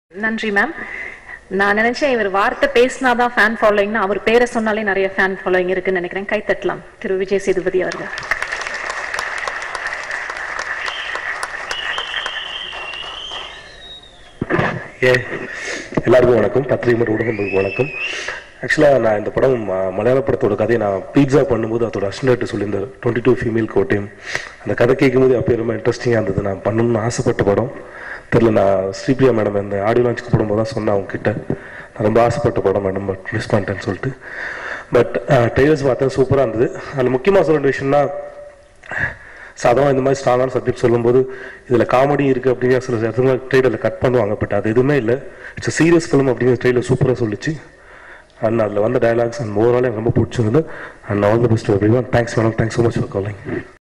நன்றி மேம் நான் நினைச்சேன் இவர் வார்த்தை பேசினாதான் ஃபேன் ஃபாலோயிங்னா அவர் பேரை சொன்னாலே நிறைய ஃபேன் ஃபாலோயிங் இருக்குன்னு நினைக்கிறேன் கைத்தட்டலாம் திரு விஜய் சேதுபதி அவர்கள் ஏ எல்லாருக்கும் வணக்கம் பத்திரிகை மற்றும் ஊடகங்களுக்கு வணக்கம் ஆக்சுவலாக நான் இந்த படம் ம- மலையாள படத்தோட கதையை நான் பீட்சா பண்ணும்போது அதோட அஸ்டன்ட்டு சொல்லியிருந்தார் டுவெண்ட்டி டூ ஃபீமேல் கோட்டையும் அந்த கதை கேட்கும்போது அப்போ ரொம்ப இன்ட்ரெஸ்டிங்காக இருந்தது நான் பண்ணணும்னு ஆசைப்பட்ட படம் தெரில நான் ஸ்ரீபிரியா மேடம் இந்த ஆடியோ லான்ச்சுக்கு போடும்போது தான் சொன்னேன் அவங்க கிட்ட நான் ரொம்ப ஆசைப்பட்ட படம் மேடம் பட் மிஸ் பண்ணிட்டேன்னு சொல்லிட்டு பட் டெய்லர்ஸ் பார்த்தேன் சூப்பராக இருந்தது அதில் முக்கியமாக சொல்ல வேண்டிய விஷயம்னா சாதாரண இந்த மாதிரி ஸ்ட்ராங்கான சப்ஜெக்ட் சொல்லும்போது இதில் காமெடி இருக்குது அப்படிங்கிற சில இடத்துல ட்ரெயிலரில் கட் பண்ணுவாங்க பட் அது எதுவுமே இல்லை இட்ஸ் சீரியஸ் ஃபிலிம் அப்படிங்கிற ட்ரெயிலர் சூப்பராக சொல்லிச்சு அண்ட் அதில் வந்த டயலாக்ஸ் அண்ட் ஓவரால் எனக்கு ரொம்ப பிடிச்சிருந்து and all the best every one thanks madam thanks so much for calling